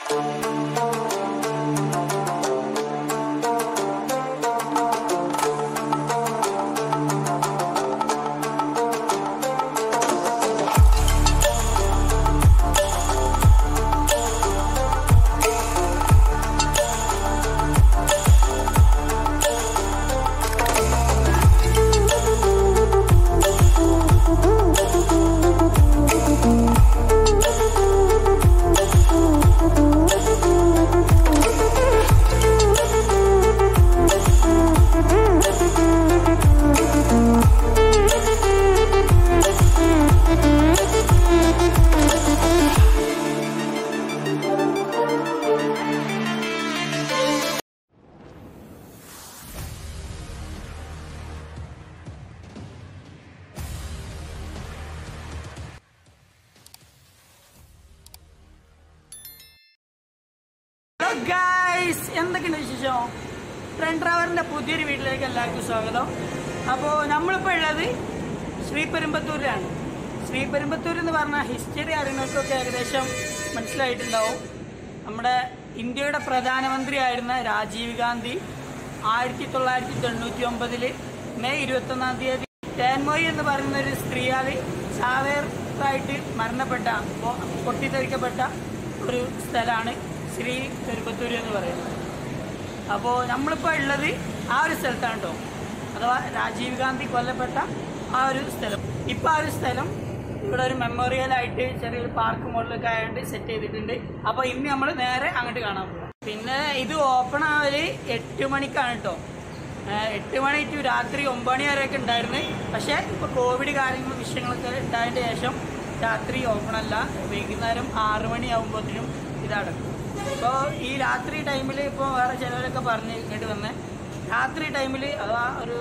Hello guys എന്തൊക്കെയുണ്ട് വിശേഷം trend ട്രാവറിന്റെ പുതിയൊരു വീട്ടിലേക്ക് എല്ലാവർക്കും സ്വാഗതം അപ്പോൾ നമ്മളിപ്പോൾ ഉള്ളത് ശ്രീപെരുമ്പത്തൂരിലാണ് ശ്രീപെരുമ്പത്തൂർ എന്ന് പറഞ്ഞാൽ ഹിസ്റ്ററി അറിയുന്നവർക്കൊക്കെ ഏകദേശം മനസ്സിലായിട്ടുണ്ടാവും നമ്മുടെ ഇന്ത്യയുടെ പ്രധാനമന്ത്രിയായിരുന്ന രാജീവ് ഗാന്ധി ആയിരത്തി തൊള്ളായിരത്തി തൊണ്ണൂറ്റി ഒമ്പതില് മെയ് ഇരുപത്തൊന്നാം തീയതി തേൻമോയി എന്ന് പറയുന്ന ഒരു സ്ത്രീയാൽ ചാവേറായിട്ട് മരണപ്പെട്ട പൊ- പൊട്ടിത്തെറിക്കപ്പെട്ട ഒരു സ്ഥലമാണ് ശ്രീ പെരുമ്പത്തൂർ എന്ന് പറയുന്നത് അപ്പോൾ നമ്മളിപ്പോൾ ഉള്ളത് ആ ഒരു സ്ഥലത്താണ് കേട്ടോ അഥവാ രാജീവ് ഗാന്ധി കൊല്ലപ്പെട്ട ആ ഒരു സ്ഥലം ഇപ്പം ആ ഒരു സ്ഥലം ഇവിടെ ഒരു മെമ്മോറിയൽ ആയിട്ട് ചെറിയൊരു പാർക്ക് മോഡലൊക്കെ ആയതുകൊണ്ട് സെറ്റ് ചെയ്തിട്ടുണ്ട് അപ്പോൾ ഇന്ന് നമ്മൾ നേരെ അങ്ങോട്ട് കാണാൻ പോകാം പിന്നെ ഇത് ഓപ്പൺ ആവല് എട്ട് മണിക്കാണ് കേട്ടോ ഏഹ് എട്ട് മണി ടു രാത്രി ഒമ്പത് മണി വരെയൊക്കെ ഉണ്ടായിരുന്നു പക്ഷേ ഇപ്പോൾ കോവിഡ് കാര്യങ്ങളും വിഷയങ്ങളൊക്കെ ഉണ്ടായതിൻ്റെ ശേഷം രാത്രി ഓപ്പൺ അല്ല വൈകുന്നേരം ആറ് മണി ആകുമ്പോഴത്തേനും ഇതടക്കും ഇപ്പോൾ ഈ രാത്രി ടൈമിൽ ഇപ്പോൾ വേറെ ചിലവരൊക്കെ പറഞ്ഞ് ഇങ്ങോട്ട് വന്നേ രാത്രി ടൈമിൽ അഥവാ ഒരു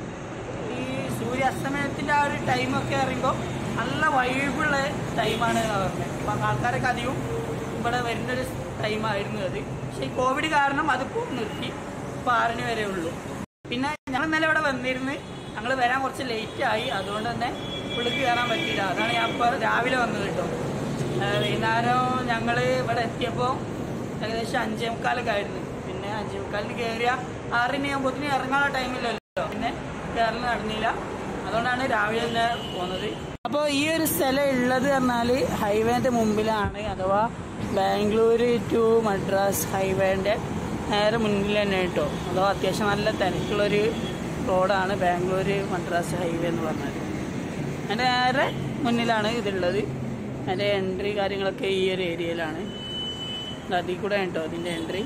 ഈ സൂര്യാസ്തമയത്തിൻ്റെ ആ ഒരു ടൈമൊക്കെ അറിയുമ്പോൾ നല്ല വൈബുള്ള ടൈമാണ് എന്നാണ് പറഞ്ഞത് അപ്പം ആൾക്കാരൊക്കെ അധികം ഇവിടെ വരുന്നൊരു ടൈമായിരുന്നു അത് പക്ഷേ ഈ കോവിഡ് കാരണം അതിപ്പോൾ നിർത്തി ഇപ്പോൾ ആറിന് വരെ ഉള്ളൂ പിന്നെ ഞങ്ങൾ ഇന്നലെ ഇവിടെ വന്നിരുന്ന് ഞങ്ങൾ വരാൻ കുറച്ച് ലേറ്റ് ആയി അതുകൊണ്ട് തന്നെ ഉള്ളിൽ കയറാൻ പറ്റിയില്ല അതാണ് ഞാൻ ഇപ്പോൾ രാവിലെ വന്നത് കേട്ടോ ഏഹ് വൈകുന്നേരം ഞങ്ങൾ ഇവിടെ എത്തിയപ്പോൾ ഏകദേശം അഞ്ചേ മുക്കാലൊക്കെ ആയിരുന്നു പിന്നെ അഞ്ചേ മുക്കാലിന് കയറിയ ആറിന് ആകുമ്പോഴത്തേന് ഇറങ്ങാനുള്ള ടൈമില്ലല്ലോ പിന്നെ കയറൽ നടന്നില്ല അതുകൊണ്ടാണ് രാവിലെ തന്നെ പോകുന്നത് അപ്പോൾ ഈ ഒരു സ്ഥലം ഉള്ളത് പറഞ്ഞാൽ ഹൈവേൻ്റെ മുമ്പിലാണ് അഥവാ ബാംഗ്ലൂർ ടു മദ്രാസ് ഹൈവേൻ്റെ നേരെ മുന്നിൽ തന്നെ കേട്ടോ അഥവാ അത്യാവശ്യം നല്ല തിരക്കുള്ളൊരു റോഡാണ് ബാംഗ്ലൂർ മദ്രാസ് ഹൈവേ എന്ന് പറഞ്ഞാൽ അതിൻ്റെ നേരെ മുന്നിലാണ് ഇതുള്ളത് അതിൻ്റെ എൻട്രി കാര്യങ്ങളൊക്കെ ഈ ഒരു ഏരിയയിലാണ് ഇത് അതിൽ കൂടെ കേട്ടോ അതിൻ്റെ എൻട്രി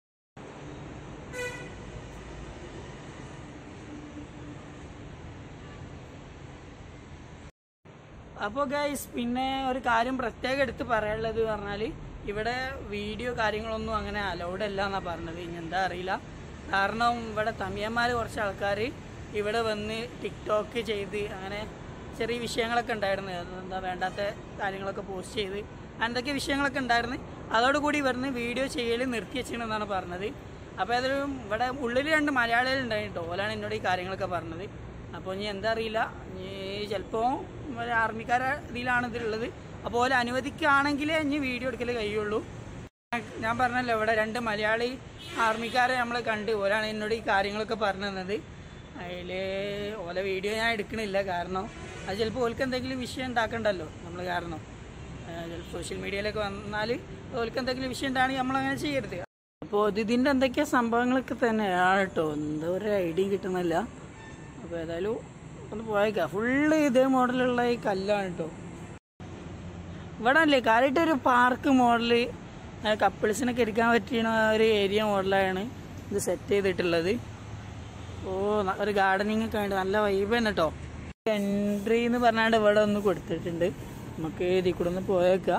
അപ്പോൾ ഗൈസ് പിന്നെ ഒരു കാര്യം പ്രത്യേകം എടുത്ത് പറയാനുള്ളത് പറഞ്ഞാൽ ഇവിടെ വീഡിയോ കാര്യങ്ങളൊന്നും അങ്ങനെ അലൗഡ് അല്ല എന്നാണ് പറഞ്ഞത് ഇനി എന്താ അറിയില്ല കാരണം ഇവിടെ തമിയന്മാർ കുറച്ച് ആൾക്കാർ ഇവിടെ വന്ന് ടിക്ടോക്ക് ചെയ്ത് അങ്ങനെ ചെറിയ വിഷയങ്ങളൊക്കെ ഉണ്ടായിരുന്നു എന്താ വേണ്ടാത്ത കാര്യങ്ങളൊക്കെ പോസ്റ്റ് ചെയ്ത് എന്തൊക്കെ വിഷയങ്ങളൊക്കെ ഉണ്ടായിരുന്നു അതോടുകൂടി ഇവിടുന്ന് വീഡിയോ ചെയ്യൽ നിർത്തി വെച്ചിട്ടുണ്ടെന്നാണ് പറഞ്ഞത് അപ്പോൾ ഏതായാലും ഇവിടെ ഉള്ളിൽ രണ്ട് മലയാളികൾ ഉണ്ടായിട്ടോ ഓലാണ് എന്നോട് ഈ കാര്യങ്ങളൊക്കെ പറഞ്ഞത് അപ്പോൾ ഇനി എന്താ അറിയില്ല ഇനി ചിലപ്പോൾ ആർമിക്കാരെ ഇതിലാണ് ഇതിലുള്ളത് അപ്പോൾ ഓല അനുവദിക്കുകയാണെങ്കിലേ ഇനി വീഡിയോ എടുക്കൽ കഴിയുള്ളൂ ഞാൻ പറഞ്ഞല്ലോ ഇവിടെ രണ്ട് മലയാളി ആർമിക്കാരെ നമ്മൾ കണ്ട് ഓരാണ് എന്നോട് ഈ കാര്യങ്ങളൊക്കെ പറഞ്ഞു തന്നത് അതിൽ ഓല വീഡിയോ ഞാൻ എടുക്കണില്ല കാരണം അത് ചിലപ്പോൾ ഓൽക്ക് എന്തെങ്കിലും വിഷയം ഉണ്ടാക്കണ്ടല്ലോ നമ്മൾ കാരണം സോഷ്യൽ മീഡിയയിലൊക്കെ വന്നാൽ ഓൽക്ക് എന്തെങ്കിലും വിഷയം ഉണ്ടാണെങ്കിൽ നമ്മളങ്ങനെ ചെയ്യരുത് അപ്പോൾ ഇത് ഇതിൻ്റെ എന്തൊക്കെയാ സംഭവങ്ങളൊക്കെ തന്നെയാണ് കേട്ടോ എന്താ ഒരു ഐഡിയ കിട്ടുന്നില്ല അപ്പോൾ ഏതായാലും ഒന്ന് പോയേക്കാം ഫുള്ള് ഇതേ മോഡലുള്ള ഈ കല്ലാണ് കേട്ടോ ഇവിടെ അല്ലേ കാര്യമായിട്ട് ഒരു പാർക്ക് മോഡല് കപ്പിൾസിനൊക്കെ ഇരിക്കാൻ പറ്റിയ ഒരു ഏരിയ മോഡലാണ് ഇത് സെറ്റ് ചെയ്തിട്ടുള്ളത് ഓ ന- ഒരു ഗാർഡനിങ് ഒക്കെ ഉണ്ട് നല്ല വൈബ് തന്നെ കേട്ടോ എൻട്രി എന്ന് പറഞ്ഞാണ്ട് ഇവിടെ ഒന്ന് കൊടുത്തിട്ടുണ്ട് നമുക്ക് ഇതിൽ കൂടെ ഒന്ന് പോയേക്കാം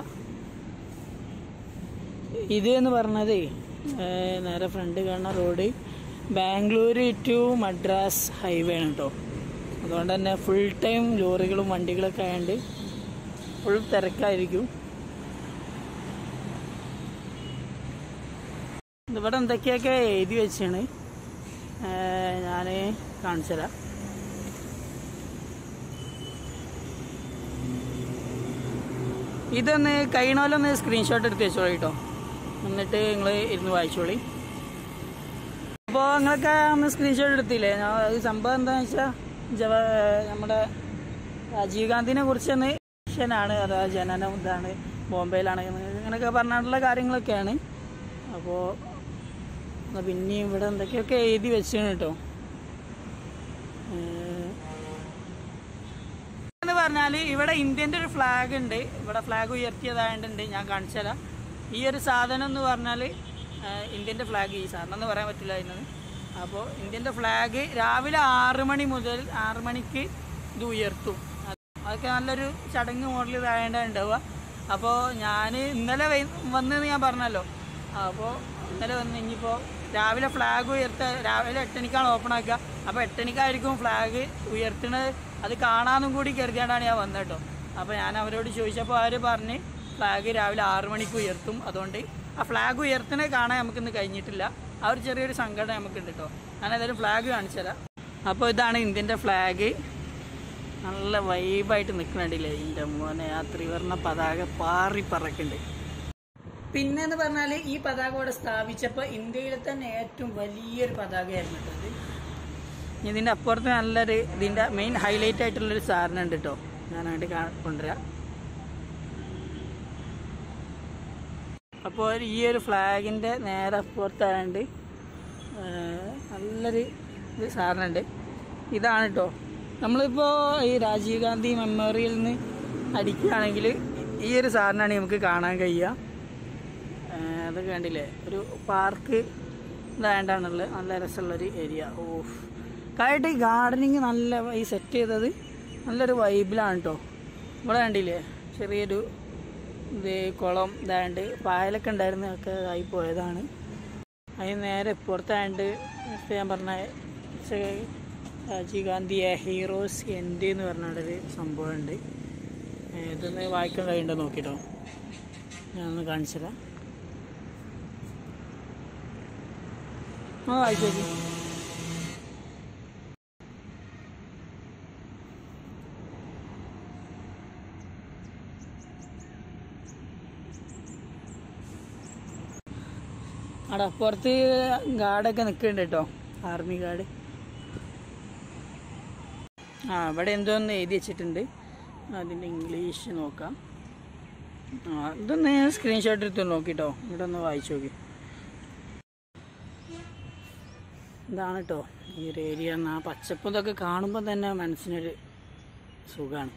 ഇത് എന്ന് പറഞ്ഞതേ ഏഹ് നേരെ ഫ്രണ്ട് കാണുന്ന road Bangalore to Madras highway ആണ് കേട്ടോ അതുകൊണ്ട് തന്നെ ഫുൾ ടൈം ലോറികളും വണ്ടികളൊക്കെ ആയതുകൊണ്ട് ഫുൾ തിരക്കായിരിക്കും ഇവിടെ എന്തൊക്കെയൊക്കെ എഴുതി വെച്ചാണ് ഞാൻ കാണിച്ചു തരാം ഇതൊന്ന് കഴിയണമല്ലൊന്ന് സ്ക്രീൻഷോട്ട് എടുത്ത് വെച്ചോളൂ കേട്ടോ എന്നിട്ട് നിങ്ങൾ ഇരുന്ന് വായിച്ചോളി അപ്പോൾ നിങ്ങളൊക്കെ ഒന്ന് സ്ക്രീൻഷോട്ട് എടുത്തില്ലേ ഞാൻ അത് സംഭവം എന്താണെന്ന് വെച്ചാൽ ജവ നമ്മുടെ രാജീവ് ഗാന്ധിനെ കുറിച്ചൊന്ന് ആണ് അതായത് ജനനം ഇതാണ് ബോംബെയിലാണ് ഇങ്ങനെയൊക്കെ പറഞ്ഞിട്ടുള്ള കാര്യങ്ങളൊക്കെയാണ് അപ്പോൾ പിന്നെയും ഇവിടെ എന്തൊക്കെയൊക്കെ എഴുതി വെച്ചാണ് കേട്ടോ ഏഹ് എന്ന് പറഞ്ഞാൽ ഇവിടെ ഇന്ത്യൻ്റെ ഒരു ഫ്ലാഗ് ഉണ്ട് ഇവിടെ ഫ്ലാഗ് ഉയർത്തിയതായതുണ്ട് ഞാൻ കാണിച്ചു തരാം ഈ ഒരു സാധനം എന്ന് പറഞ്ഞാൽ ഇന്ത്യൻ്റെ ഫ്ലാഗ് ഈ സാധനം എന്ന് പറയാൻ പറ്റില്ല അതിനത് അപ്പോൾ ഇന്ത്യൻ്റെ ഫ്ലാഗ് രാവിലെ ആറ് മണി മുതൽ ആറ് മണിക്ക് ഇത് ഉയർത്തും അത് അതൊക്കെ നല്ലൊരു ചടങ്ങ് മോഡൽ ഇതായതുകൊണ്ട് ഉണ്ടാവുക അപ്പോൾ ഞാൻ ഇന്നലെ വൈ- വന്നെന്ന് ഞാൻ പറഞ്ഞല്ലോ അപ്പോൾ ഇന്നലെ വന്ന് ഇനിയിപ്പോൾ രാവിലെ ഫ്ലാഗ് ഉയർത്ത രാവിലെ എട്ടണിക്കാണ് ഓപ്പൺ ആക്കുക അപ്പോൾ എട്ടണിക്കായിരിക്കും ഫ്ലാഗ് ഉയർത്തുന്നത് അത് കാണാനും കൂടി കരുതിയാണ്ടാണ് ഞാൻ വന്നത് കേട്ടോ അപ്പോൾ ഞാൻ അവരോട് ചോദിച്ചപ്പോൾ അവർ പറഞ്ഞ് ഫ്ലാഗ് രാവിലെ ആറ് മണിക്ക് ഉയർത്തും അതുകൊണ്ട് ആ ഫ്ലാഗ് ഉയർത്തുന്നത് കാണാൻ നമുക്കിന്ന് കഴിഞ്ഞിട്ടില്ല ആ ഒരു ചെറിയൊരു സങ്കടം നമുക്കുണ്ട് കേട്ടോ ഞാൻ ഏതായാലും ഫ്ലാഗ് കാണിച്ചു തരാം അപ്പോൾ ഇതാണ് ഇന്ത്യൻ്റെ ഫ്ലാഗ് നല്ല വൈബായിട്ട് നിൽക്കണില്ലേ ഇതിൻ്റെ മോനെ ആ ത്രിവർണ്ണ പതാക പാറി പറക്കുന്നുണ്ട് പിന്നെ എന്ന് പറഞ്ഞാൽ ഈ പതാക ഇവിടെ സ്ഥാപിച്ചപ്പോൾ ഇന്ത്യയിലെ തന്നെ ഏറ്റവും വലിയൊരു പതാകയായിരുന്നു കേട്ടോ ഇത് ഇനി ഇതിൻ്റെ അപ്പുറത്ത് നല്ലൊരു ഇതിൻ്റെ മെയിൻ ഹൈലൈറ്റ് ആയിട്ടുള്ളൊരു സാധനം ഉണ്ട് കേട്ടോ ഞാൻ അങ്ങോട്ട് കാ- കൊണ്ടുവരാം അപ്പോൾ ഈ ഒരു ഫ്ലാഗിൻ്റെ നേരെ അപ്പുറത്തായതുകൊണ്ട് നല്ലൊരു ഇത് സാധനമുണ്ട് ഇതാണ് കേട്ടോ നമ്മളിപ്പോൾ ഈ രാജീവ് ഗാന്ധി മെമ്മോറിയലിൽ നിന്ന് അടിക്കുകയാണെങ്കിൽ ഈ ഒരു സാധനമാണ് നമുക്ക് കാണാൻ കഴിയുക ഏഹ് അതൊക്കെ കണ്ടില്ലേ ഒരു പാർക്ക് ഇതായതാണുള്ളത് നല്ല രസമുള്ളൊരു ഏരിയ ഓ കാര്യമായിട്ട് ഈ ഗാർഡനിങ് നല്ല ഈ സെറ്റ് ചെയ്തത് നല്ലൊരു വൈബിലാണ് കേട്ടോ ഇവിടെ കണ്ടില്ലേ ചെറിയൊരു ഇത് കുളം ഇതായണ്ട് പായലൊക്കെ ഉണ്ടായിരുന്നു ഒക്കെ ആയി പോയതാണ് അതിന് നേരെ പുറത്തായണ്ട് ഇപ്പം ഞാൻ പറഞ്ഞ ചെ- രാജീവ് ഗാന്ധിയെ ഹീറോസ് എൻഡ് എന്ന് പറഞ്ഞൊരു സംഭവമുണ്ട് ഏഹ് ഇതൊന്ന് വായിക്കാൻ കഴിയുണ്ടോ നോക്കിട്ടോ ഞാനൊന്ന് കാണിച്ചുതരാം ആ വായിച്ചു നോക്കി അവിടെ അപ്പുറത്ത് ഗാർഡൊക്കെ നിൽക്കുന്നുണ്ട് കേട്ടോ ആർമി ഗാർഡ് ആ ഇവിടെ എന്തോന്ന് എഴുതി വെച്ചിട്ടുണ്ട് അതിൻ്റെ ഇംഗ്ലീഷ് നോക്കാം ആ ഇതൊന്ന് സ്ക്രീൻഷോട്ട് എടുത്ത് നോക്കിട്ടോ ഇവിടെ ഒന്ന് വായിച്ചു നോക്കി ഇതാണ് കേട്ടോ ഈ ഒരു ഏരിയ ആ പച്ചപ്പ് ഇതൊക്കെ കാണുമ്പോൾ തന്നെ മനസ്സിനൊരു സുഖമാണ്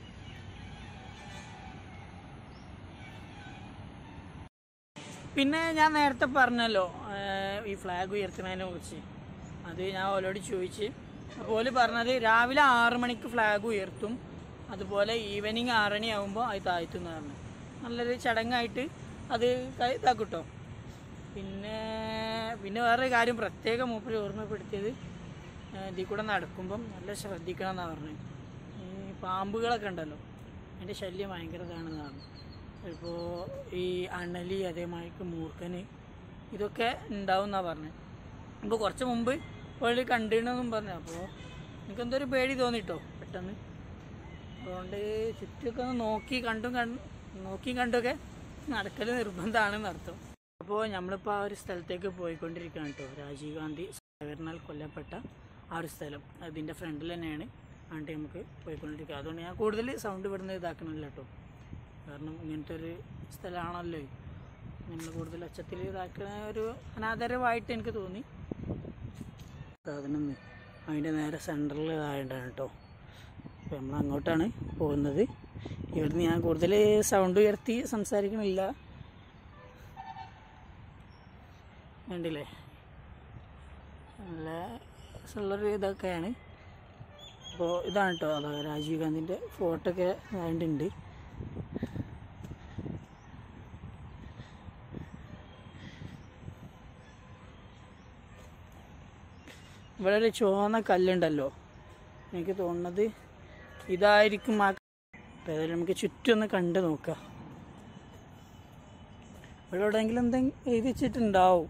പിന്നെ ഞാൻ നേരത്തെ പറഞ്ഞല്ലോ ഏഹ് ഈ ഫ്ലാഗ് ഉയർത്തുന്നതിനെ കുറിച്ച് അത് ഞാൻ ഓലോട് ചോദിച്ച് അപ്പോൾ ഓല് പറഞ്ഞത് രാവിലെ ആറ് മണിക്ക് ഫ്ലാഗ് ഉയർത്തും അതുപോലെ ഈവനിങ് ആറണി ആകുമ്പോൾ അത് താഴ്ത്തും എന്ന് പറഞ്ഞു നല്ലൊരു ചടങ്ങായിട്ട് അത് ക- ഇതാക്കും കേട്ടോ പിന്നെ പിന്നെ വേറൊരു കാര്യം പ്രത്യേകം മൂപ്പര് ഓർമ്മപ്പെടുത്തിയത് ഏഹ് ഇതിൽ കൂടെ നടക്കുമ്പം നല്ല ശ്രദ്ധിക്കണം എന്നാണ് പറഞ്ഞത് ഈ പാമ്പുകളൊക്കെ ഉണ്ടല്ലോ അതിൻ്റെ ശല്യം ഭയങ്കര ഇതാണെന്ന് പറഞ്ഞു ഇപ്പോൾ ഈ അണലി അതേമാതിരി മൂർഖന് ഇതൊക്കെ ഉണ്ടാവും എന്നാണ് പറഞ്ഞത് ഇപ്പോൾ കുറച്ച് മുമ്പ് പുള്ളി കണ്ടിരുന്നെന്നും പറഞ്ഞു അപ്പോൾ എനിക്കെന്തോ ഒരു പേടി തോന്നിട്ടോ പെട്ടെന്ന് അതുകൊണ്ട് ചുറ്റുമൊക്കെ ഒന്ന് നോക്കി കണ്ടും കണ്ട് നോക്കിയും കണ്ടൊക്കെ നടക്കൽ നിർബന്ധമാണെന്ന് അർത്ഥം അപ്പോൾ നമ്മളിപ്പോൾ ആ ഒരു സ്ഥലത്തേക്ക് പോയിക്കൊണ്ടിരിക്കുകയാണ് കേട്ടോ രാജീവ് ഗാന്ധി സഹകരണാൽ കൊല്ലപ്പെട്ട ആ ഒരു സ്ഥലം അതിൻ്റെ ഫ്രണ്ടിൽ തന്നെയാണ് ആണ്ട് നമുക്ക് പോയിക്കൊണ്ടിരിക്കുക അതുകൊണ്ട് ഞാൻ കൂടുതൽ സൗണ്ട് ഇവിടുന്ന് ഇതാക്കണില്ല കേട്ടോ കാരണം ഇങ്ങനത്തെ ഒരു സ്ഥലമാണല്ലോ നമ്മൾ കൂടുതൽ ഒച്ചത്തിൽ ഇതാക്കണ ഒരു അനാദരവായിട്ട് എനിക്ക് തോന്നി സാധനം അതിൻ്റെ നേരെ സെൻറ്ററിൽ ഇതായിട്ടാണ് കേട്ടോ അപ്പോൾ നമ്മൾ അങ്ങോട്ടാണ് പോകുന്നത് ഇവിടുന്ന് ഞാൻ കൂടുതൽ സൗണ്ട് ഉയർത്തി സംസാരിക്കണില്ല കണ്ടില്ലേ നല്ല രസമുള്ളൊരു ഇതൊക്കെയാണ് അപ്പോൾ ഇതാണ് കേട്ടോ അതാ രാജീവ് ഗാന്ധിൻ്റെ ഫോട്ടോ ഒക്കെ അതിൻ്റെ ഇവിടെ ഒരു ചുവന്ന കല്ലുണ്ടല്ലോ എനിക്ക് തോന്നുന്നത് ഇതായിരിക്കും ആ അപ്പോൾ ഏതായാലും നമുക്ക് ചുറ്റും ഒന്ന് കണ്ട് നോക്കാം ഇവിടെ എവിടെയെങ്കിലും എന്തെങ്കിലും എഴുതി വെച്ചിട്ടുണ്ടാവും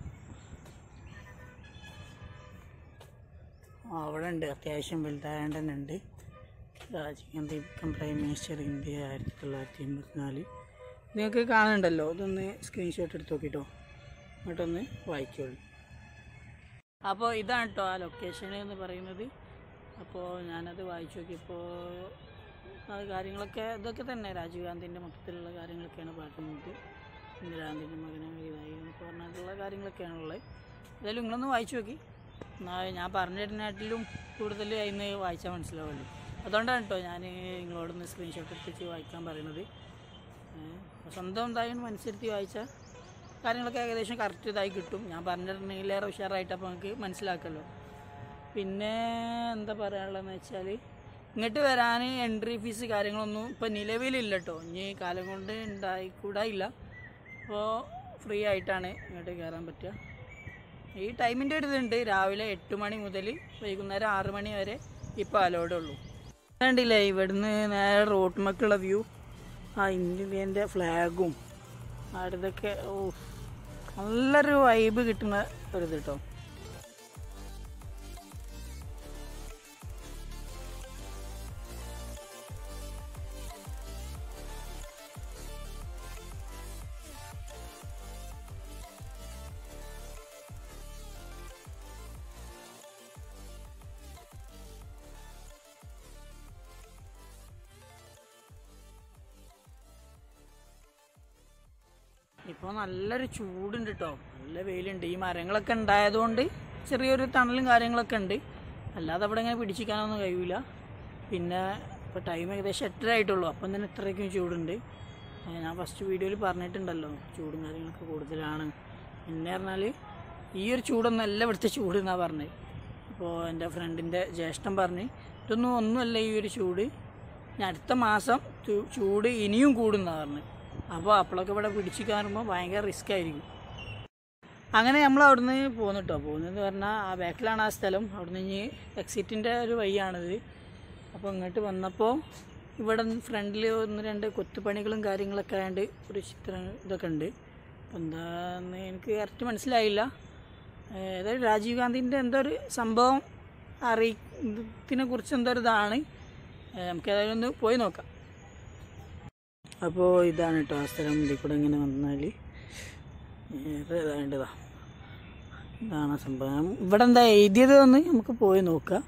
ആ അവിടെ ഉണ്ട് അത്യാവശ്യം വലുതായതുകൊണ്ട് തന്നെ ഉണ്ട് Rajiv Gandhi prime minister India ആയിരത്തി തൊള്ളായിരത്തി എൺപത്തിനാല് നിങ്ങൾക്ക് കാണുന്നുണ്ടല്ലോ ഇതൊന്ന് സ്ക്രീൻഷോട്ട് എടുത്ത് നോക്കിട്ടോ ഇങ്ങോട്ടൊന്ന് വായിച്ചോളൂ അപ്പോൾ ഇതാണ് കേട്ടോ ആ ലൊക്കേഷൻ എന്ന് പറയുന്നത് അപ്പോൾ ഞാനത് വായിച്ചു നോക്കിയപ്പോൾ അത് കാര്യങ്ങളൊക്കെ ഇതൊക്കെ തന്നെ രാജീവ് ഗാന്ധിൻ്റെ മൊത്തത്തിലുള്ള കാര്യങ്ങളൊക്കെയാണ് പറയുന്നത് ഇന്ദിരാഗാന്ധിൻ്റെ മകനെ ഇതായി എന്നൊക്കെ പറഞ്ഞിട്ടുള്ള കാര്യങ്ങളൊക്കെയാണുള്ളത് ഏതായാലും നിങ്ങളൊന്ന് വായിച്ചു നോക്കി എന്നാൽ ഞാൻ പറഞ്ഞിരുന്നാട്ടിലും കൂടുതൽ അതിന് വായിച്ചാൽ മനസ്സിലാവുള്ളൂ അതുകൊണ്ടാണ് കേട്ടോ ഞാൻ നിങ്ങളോടൊന്ന് സ്ക്രീൻഷോട്ട് എടുത്തിട്ട് വായിക്കാൻ പറയുന്നത് ഏഹ് സ്വന്തം എന്തായാലും മനസ്സിരുത്തി വായിച്ചാൽ കാര്യങ്ങളൊക്കെ ഏകദേശം കറക്റ്റ് ഇതായി കിട്ടും ഞാൻ പറഞ്ഞിട്ടുണ്ടെങ്കിലേറെ ഉഷാറായിട്ട് അപ്പോൾ നമുക്ക് മനസ്സിലാക്കല്ലോ പിന്നെ എന്താ പറയാനുള്ളതെന്ന് വെച്ചാൽ ഇങ്ങോട്ട് വരാൻ എൻട്രി ഫീസ് കാര്യങ്ങളൊന്നും ഇപ്പോൾ നിലവിലില്ല കേട്ടോ ഇനി കാലം കൊണ്ട് ഉണ്ടായിക്കൂടായില്ല അപ്പോൾ ഫ്രീ ആയിട്ടാണ് ഇങ്ങോട്ട് കയറാൻ പറ്റുക ഈ ടൈമിൻ്റെ ഒരു ഇതുണ്ട് രാവിലെ എട്ട് മണി മുതൽ വൈകുന്നേരം ആറ് മണി വരെ ഇപ്പോൾ അലോഡേ ഉള്ളൂ കണ്ടില്ലേ ഇവിടുന്ന് നേരെ റോട്ടുമൊക്കെയുള്ള വ്യൂ ആ ഇന്ത്യൻ്റെ ഫ്ലാഗും അടുത്തൊക്കെ ഓ നല്ലൊരു വൈബ് കിട്ടുന്ന ഒരു ഇത് കേട്ടോ ഇപ്പോൾ നല്ലൊരു ചൂടുണ്ട് കേട്ടോ നല്ല വെയിലുണ്ട് ഈ മരങ്ങളൊക്കെ ഉണ്ടായതുകൊണ്ട് ചെറിയൊരു തണലും കാര്യങ്ങളൊക്കെ ഉണ്ട് അല്ലാതെ അവിടെ ഇങ്ങനെ പിടിച്ചിരിക്കാനൊന്നും കഴിയില്ല പിന്നെ ഇപ്പോൾ ടൈം ഏകദേശം എട്ടര ആയിട്ടുള്ളൂ അപ്പം തന്നെ ഇത്രയ്ക്കും ചൂടുണ്ട് ഏ, ഞാൻ ഫസ്റ്റ് വീഡിയോയിൽ പറഞ്ഞിട്ടുണ്ടല്ലോ ചൂടും കാര്യങ്ങളൊക്കെ കൂടുതലാണ് പിന്നെ പറഞ്ഞാൽ ഈ ഒരു ചൂടൊന്നും അല്ല ഇവിടുത്തെ ചൂട് എന്നാണ് പറഞ്ഞത് അപ്പോൾ എൻ്റെ ഫ്രണ്ടിൻ്റെ ജ്യേഷ്ഠൻ പറഞ്ഞ് ഇതൊന്നും ഒന്നുമല്ല ഈ ഒരു ചൂട് ഇനി അടുത്ത മാസം ചൂ- ചൂട് ഇനിയും കൂടുന്നാണ് പറഞ്ഞത് അപ്പോൾ അപ്പോഴൊക്കെ ഇവിടെ പിടിച്ചു കയറുമ്പോൾ ഭയങ്കര റിസ്ക് ആയിരിക്കും അങ്ങനെ നമ്മൾ അവിടുന്ന് പോന്നു കേട്ടോ പോകുന്നതെന്ന് പറഞ്ഞാൽ ആ ബാക്കിലാണ് ആ സ്ഥലം അവിടുന്ന് ഇനി എക്സിറ്റിൻ്റെ ഒരു വഴിയാണിത് അപ്പോൾ ഇങ്ങോട്ട് വന്നപ്പോൾ ഇവിടെ ഫ്രണ്ടിൽ ഒന്ന് രണ്ട് കൊത്തുപണികളും കാര്യങ്ങളൊക്കെ ആയതുകൊണ്ട് ഒരു ചിത്രം ഇതൊക്കെ ഉണ്ട് അപ്പോൾ എന്താന്ന് എനിക്ക് കറക്റ്റ് മനസ്സിലായില്ല ഏഹ് ഏതായാലും രാജീവ് ഗാന്ധിൻ്റെ എന്തോ ഒരു സംഭവം അറിയിക്കുന്നതിനെ കുറിച്ച് എന്തോ ഒരു ഇതാണ് ഏഹ് നമുക്ക് ഏതായാലും ഒന്ന് പോയി നോക്കാം അപ്പോൾ ഇതാണ് കേട്ടോ ആ സ്ഥലം ഇതിൽ കൂടെ ഇങ്ങനെ വന്നാൽ വേറെ ഇതാണ്ടതാ ഇതാണ് ആ സംഭവം ഇവിടെ എന്താ എഴുതിയത് ഒന്ന് നമുക്ക് പോയി നോക്കാം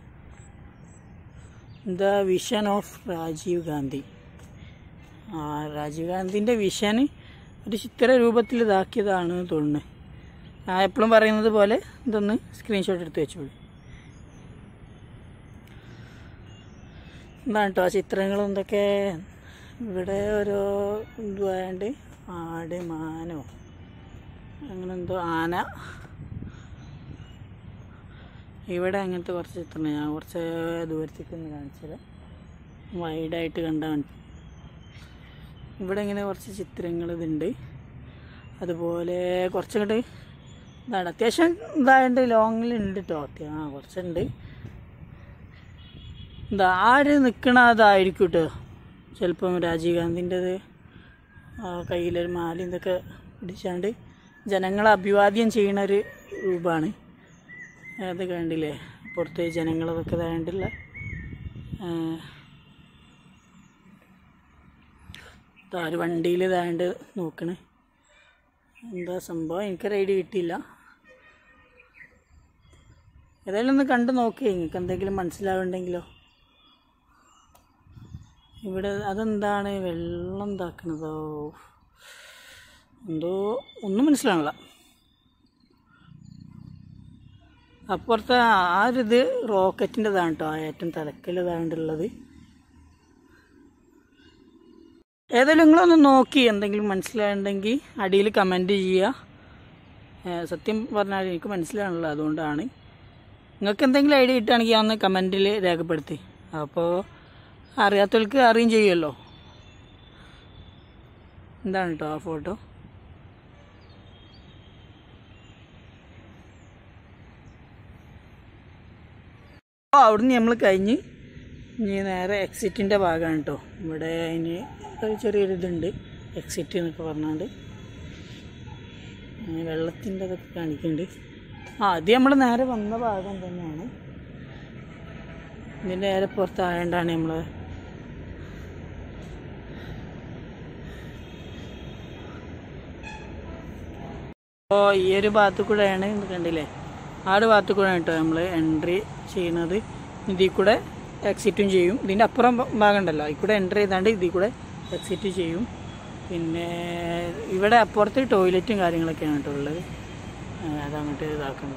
the vision of Rajiv Gandhi ആ രാജീവ് ഗാന്ധിൻ്റെ വിഷൻ ഒരു ചിത്ര രൂപത്തിൽ ഇതാക്കിയതാണ് തോന്നുന്നത് ഞാൻ എപ്പോഴും പറയുന്നത് പോലെ ഇതൊന്ന് സ്ക്രീൻഷോട്ട് എടുത്ത് വെച്ചോളൂ എന്താണ് കേട്ടോ ആ ചിത്രങ്ങളും എന്തൊക്കെ ഇവിടെ ഓരോ ഇതുമായതുകൊണ്ട് ആട് മാനോ അങ്ങനെ എന്തോ ആന ഇവിടെ അങ്ങനത്തെ കുറച്ച് ചിത്രം ഞാൻ കുറച്ച് ദൂരത്തേക്ക് ഒന്ന് കാണിച്ചത് വൈഡായിട്ട് കണ്ട ഇവിടെ ഇങ്ങനെ കുറച്ച് ചിത്രങ്ങൾ ഇതുണ്ട് അതുപോലെ കുറച്ചങ്ങോട്ട് ഇതാണ് അത്യാവശ്യം ഇതായതുകൊണ്ട് ലോങ്ങിലുണ്ട് കേട്ടോ അത്യാ- ആ കുറച്ചുണ്ട് എന്താ ആര് നിൽക്കണ അതായിരിക്കും കേട്ടോ ചിലപ്പം രാജീവ് ഗാന്ധിൻ്റെത് കയ്യിലൊരു മാല ഇതൊക്കെ പിടിച്ചാണ്ട് ജനങ്ങളെ അഭിവാദ്യം ചെയ്യണ ഒരു രൂപമാണ് അത് കണ്ടില്ലേ പുറത്ത് ജനങ്ങളതൊക്കെ ഇതായതുള്ള ഒരു വണ്ടിയിൽ ഇതാണ്ട് നോക്കണേ എന്താ സംഭവം എനിക്കൊരു ഐഡിയ കിട്ടിയില്ല ഏതായാലും ഒന്ന് കണ്ടു നോക്കി നിങ്ങൾക്ക് എന്തെങ്കിലും മനസ്സിലാവുണ്ടെങ്കിലോ ഇവിടെ അതെന്താണ് വെള്ളം എന്താക്കണതോ എന്തോ ഒന്നും മനസ്സിലാവില്ല അപ്പുറത്തെ ആ ഒരു ഇത് റോക്കറ്റിൻ്റെതാണ് കേട്ടോ ഏറ്റവും തലക്കലിതാണ്ടുള്ളത് ഏതായാലും നിങ്ങളൊന്ന് നോക്കി എന്തെങ്കിലും മനസ്സിലായിട്ടുണ്ടെങ്കിൽ അടിയിൽ കമൻറ്റ് ചെയ്യുക ഏ, സത്യം പറഞ്ഞാൽ എനിക്ക് മനസ്സിലാണല്ലോ അതുകൊണ്ടാണ് നിങ്ങൾക്ക് എന്തെങ്കിലും ഐഡിയ കിട്ടുകയാണെങ്കിൽ ഒന്ന് കമൻറ്റിൽ രേഖപ്പെടുത്തി അപ്പോൾ അറിയാത്തവർക്ക് അറിയും ചെയ്യുമല്ലോ എന്താണ് കേട്ടോ ആ ഫോട്ടോ അപ്പോൾ അവിടുന്ന് നമ്മൾ കഴിഞ്ഞ് ഇനി നേരെ എക്സിറ്റിൻ്റെ ഭാഗമാണ് കേട്ടോ ഇവിടെ അതിന് ഒരു ചെറിയൊരു ഇതുണ്ട് എക്സിറ്റ് എന്നൊക്കെ പറഞ്ഞാണ്ട് അങ്ങനെ വെള്ളത്തിൻ്റെ അതൊക്കെ കാണിക്കുന്നുണ്ട് ആ അത് നമ്മൾ നേരെ വന്ന ഭാഗം തന്നെയാണ് ഇതിൻ്റെ നേരെ പുറത്തായതുകൊണ്ടാണ് നമ്മൾ അപ്പോൾ ഈ ഒരു ഭാഗത്തു കൂടെയാണ് ഇത് കണ്ടില്ലേ ആ ഒരു ഭാഗത്തു കൂടെ കേട്ടോ നമ്മൾ എൻട്രി ചെയ്യുന്നത് ഇതിൽ കൂടെ എക്സിറ്റും ചെയ്യും ഇതിൻ്റെ അപ്പുറം ഭാഗം ഉണ്ടല്ലോ അതിൽ കൂടെ എൻട്രി ചെയ്താണ്ട് ഇതിൽ കൂടെ എക്സിറ്റ് ചെയ്യും പിന്നെ ഇവിടെ അപ്പുറത്ത് ടോയ്ലറ്റും കാര്യങ്ങളൊക്കെയാണ് കേട്ടോ ഉള്ളത് ആ, അതങ്ങോട്ട് ഇതാക്കണ്ട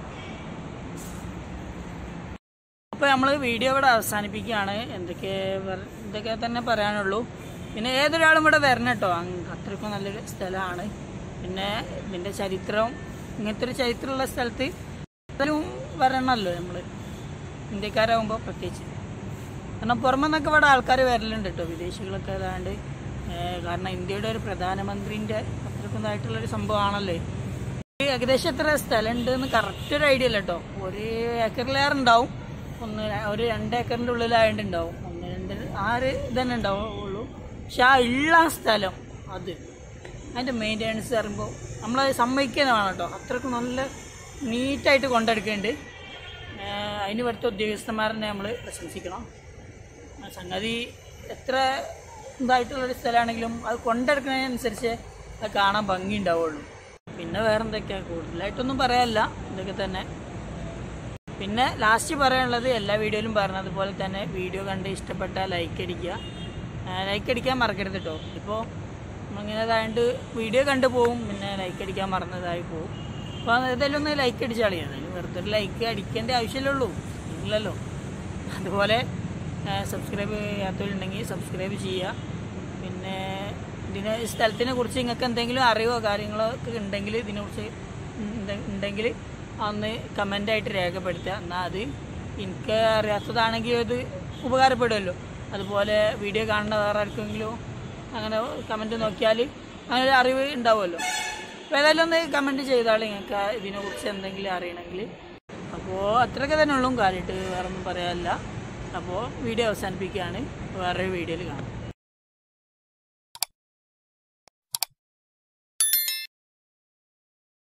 അപ്പോൾ നമ്മൾ വീഡിയോ ഇവിടെ അവസാനിപ്പിക്കുകയാണ് എന്തൊക്കെ പറ- ഇതൊക്കെ തന്നെ പറയാനുള്ളൂ പിന്നെ ഏതൊരാളും ഇവിടെ വരണം കേട്ടോ അങ് അത്രയ്ക്കും നല്ലൊരു സ്ഥലമാണ് പിന്നെ ഇതിൻ്റെ ചരിത്രം ഇങ്ങനത്തെ ഒരു ചരിത്രമുള്ള സ്ഥലത്ത് എല്ലാവരും വരണമല്ലോ നമ്മൾ ഇന്ത്യക്കാരാകുമ്പോൾ പ്രത്യേകിച്ച് കാരണം പുറമെ നിന്നൊക്കെ ഇവിടെ ആൾക്കാർ വരലുണ്ട് കേട്ടോ വിദേശികളൊക്കെ ഏതാണ്ട് ഏഹ് കാരണം ഇന്ത്യയുടെ ഒരു പ്രധാനമന്ത്രിൻ്റെ അത്രയ്ക്കും ഇതായിട്ടുള്ളൊരു സംഭവമാണല്ലോ ഇത്. ഇത് ഏകദേശം എത്ര സ്ഥലമുണ്ട് എന്ന് കറക്റ്റ് ഒരു ഐഡിയ അല്ല കേട്ടോ ഒരു ഏക്കറിലേറെ ഉണ്ടാവും ഒന്ന് ര- ഒരു രണ്ട് ഏക്കറിൻ്റെ ഉള്ളിലായിട്ട് ഉണ്ടാവും ഒന്ന് രണ്ട് ആ ഒരു ഇതന്നെ ഉണ്ടാവുള്ളൂ പക്ഷെ ആ ഉള്ള സ്ഥലം അത് അതിൻ്റെ മെയിൻ്റെനൻസ് പറയുമ്പോൾ നമ്മളത് സമ്മതിക്കുന്ന വേണം കേട്ടോ അത്രയ്ക്ക് നല്ല നീറ്റായിട്ട് കൊണ്ടെടുക്കുന്നുണ്ട് ഏഹ് അതിന് ഇവിടുത്തെ ഉദ്യോഗസ്ഥന്മാരെ നമ്മൾ പ്രശംസിക്കണം ആ സംഗതി എത്ര ഇതായിട്ടുള്ളൊരു സ്ഥലമാണെങ്കിലും അത് കൊണ്ടെടുക്കുന്നതിനനുസരിച്ച് അത് കാണാൻ ഭംഗി ഉണ്ടാവുള്ളൂ പിന്നെ വേറെ എന്തൊക്കെയാണ് കൂടുതലായിട്ടൊന്നും പറയാനില്ല ഇതൊക്കെ തന്നെ പിന്നെ ലാസ്റ്റ് പറയാനുള്ളത് എല്ലാ വീഡിയോയിലും പറഞ്ഞതുപോലെ തന്നെ വീഡിയോ കണ്ട് ഇഷ്ടപ്പെട്ട ലൈക്ക് അടിക്കുക ലൈക്ക് അടിക്കാൻ മറക്കരുത് കേട്ടോ ഇപ്പോൾ നമ്മളിങ്ങനെ ഇതായതുകൊണ്ട് വീഡിയോ കണ്ടു പോവും പിന്നെ ലൈക്ക് അടിക്കാൻ മറന്നതായി പോവും അപ്പോൾ ഏതായാലും ഒന്ന് ലൈക്ക് അടിച്ചാളിയാണ് വെറുതെ ഒരു ലൈക്ക് അടിക്കേണ്ട ആവശ്യമല്ലേ ഉള്ളൂ ഇല്ലല്ലോ അതുപോലെ സബ്സ്ക്രൈബ് ചെയ്യാത്തവരുണ്ടെങ്കിൽ സബ്സ്ക്രൈബ് ചെയ്യുക പിന്നെ ഇതിനെ ഈ സ്ഥലത്തിനെ കുറിച്ച് നിങ്ങൾക്ക് എന്തെങ്കിലും അറിവോ കാര്യങ്ങളോ ഒക്കെ ഉണ്ടെങ്കിൽ ഇതിനെക്കുറിച്ച് ഉണ്ടെ- ഉണ്ടെങ്കിൽ ഒന്ന് കമൻ്റായിട്ട് രേഖപ്പെടുത്തുക എന്നാൽ അത് എനിക്ക് അറിയാത്തതാണെങ്കിൽ അത് ഉപകാരപ്പെടുമല്ലോ അതുപോലെ വീഡിയോ കാണുന്ന വേറെ ആർക്കെങ്കിലും അങ്ങനെ കമൻറ്റ് നോക്കിയാൽ അങ്ങനെ ഒരു അറിവ് ഉണ്ടാവുമല്ലോ അപ്പോൾ ഏതായാലും ഒന്ന് കമൻറ്റ് ചെയ്താൽ നിങ്ങൾക്ക് ഇതിനെക്കുറിച്ച് എന്തെങ്കിലും അറിയണമെങ്കിൽ അപ്പോൾ അത്രയൊക്കെ തന്നെ ഉള്ളൂ കാര്യമായിട്ട് വേറെ ഒന്നും പറയാനില്ല അപ്പോൾ വീഡിയോ അവസാനിപ്പിക്കുകയാണ് വേറൊരു വീഡിയോയിൽ കാണാം